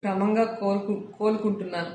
క్రమంగా కోలుకు కోలుకుంటున్నాను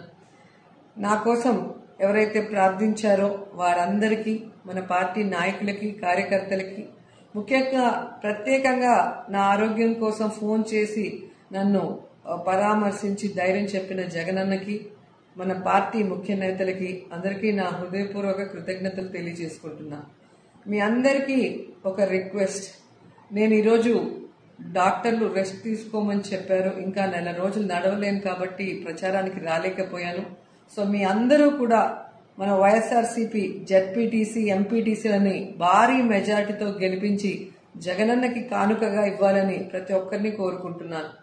నా కోసం ఎవరైతే ప్రార్థించారో వారందరికీ మన పార్టీ నాయకులకి కార్యకర్తలకి ముఖ్యంగా ప్రత్యేకంగా నా ఆరోగ్యం కోసం ఫోన్ చేసి నన్ను ఆ, పరామర్శించి ధైర్యం చెప్పిన జగనన్నకి మన పార్టీ ముఖ్య నేతలకి అందరికీ నా హృదయపూర్వక కృతజ్ఞతలు తెలియజేసుకుంటున్నా మీ అందరికీ ఒక రిక్వెస్ట్ నేను ఈరోజు డాక్టర్లు రెస్ట్ తీసుకోమని చెప్పారు ఇంకా నెల రోజులు నడవలేను కాబట్టి ప్రచారానికి రాలేకపోయాను సో మీ అందరూ కూడా మన వైఎస్ఆర్సీపీ జెడ్పీటీసీ ఎంపీటీసీలని భారీ మెజార్టీతో గెలిపించి జగనన్నకి కానుకగా ఇవ్వాలని ప్రతి ఒక్కరిని కోరుకుంటున్నాను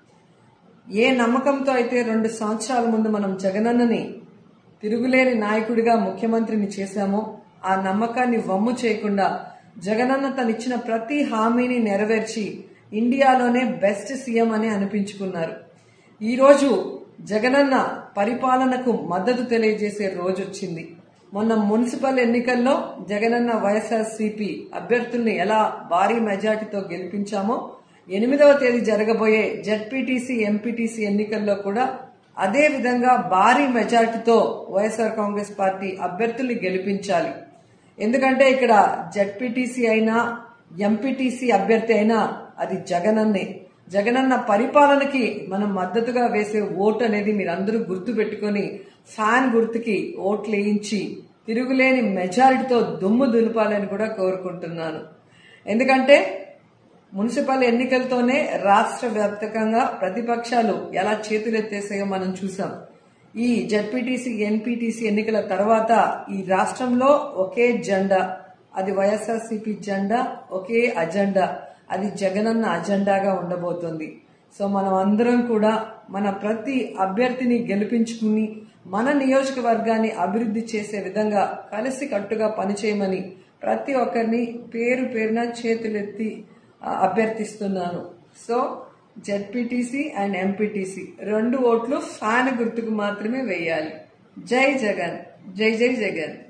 ఏ నమ్మకంతో అయితే రెండు సంవత్సరాల ముందు మనం జగనన్నని తిరుగులేని నాయకుడిగా ముఖ్యమంత్రిని చేశామో ఆ నమ్మకాన్ని వమ్ము చేయకుండా జగనన్న తనిచ్చిన ప్రతి హామీని నెరవేర్చి ఇండియాలోనే బెస్ట్ సీఎం అని అనిపించుకున్నారు ఈరోజు జగనన్న పరిపాలనకు మద్దతు తెలియజేసే రోజు వచ్చింది మొన్న మున్సిపల్ ఎన్నికల్లో జగనన్న వైఎస్ఆర్సీపీ అభ్యర్థుల్ని ఎలా భారీ మెజార్టీతో గెలిపించామో ఎనిమిదవ తేదీ జరగబోయే జెడ్పీటీసీ ఎంపీటీసీ ఎన్నికల్లో కూడా అదే విధంగా భారీ మెజార్టీతో వైఎస్ఆర్ కాంగ్రెస్ పార్టీ అభ్యర్థుల్ని గెలిపించాలి ఎందుకంటే ఇక్కడ జెడ్పీటీసీ అయినా ఎంపీటీసీ అభ్యర్థి అయినా అది జగనన్నే జగనన్న పరిపాలనకి మనం మద్దతుగా వేసే ఓటు అనేది మీరందరూ గుర్తు పెట్టుకొని ఫ్యాన్ గుర్తుకి ఓట్లు వేయించి తిరుగులేని మెజారిటీతో దుమ్ము దులపాలని కూడా కోరుకుంటున్నాను ఎందుకంటే మున్సిపల్ ఎన్నికలతోనే రాష్ట్ర వ్యాప్తంగా ప్రతిపక్షాలు ఎలా చేతులెత్తేసాయో మనం చూసాం ఈ జడ్పీటీసీ ఎన్పీటీసీ ఎన్నికల తర్వాత ఈ రాష్ట్రంలో ఒకే జెండా అది వైఎస్ఆర్సీపీ జెండా ఒకే అజెండా అది జగనన్న అజెండాగా ఉండబోతోంది సో మనం అందరం కూడా మన ప్రతి అభ్యర్థిని గెలిపించుకుని మన నియోజకవర్గాన్ని అభివృద్ధి చేసే విధంగా కలిసి కట్టుగా పనిచేయమని ప్రతి ఒక్కరిని పేరు పేరున చేతులెత్తి ఆ, అభ్యర్థిస్తున్నాను సో జెడ్పీటీసీ అండ్ ఎంపీటీసీ రెండు ఓట్లు ఫ్యాన్ గుర్తుకు మాత్రమే వేయాలి జై జగన్ జై జై జగన్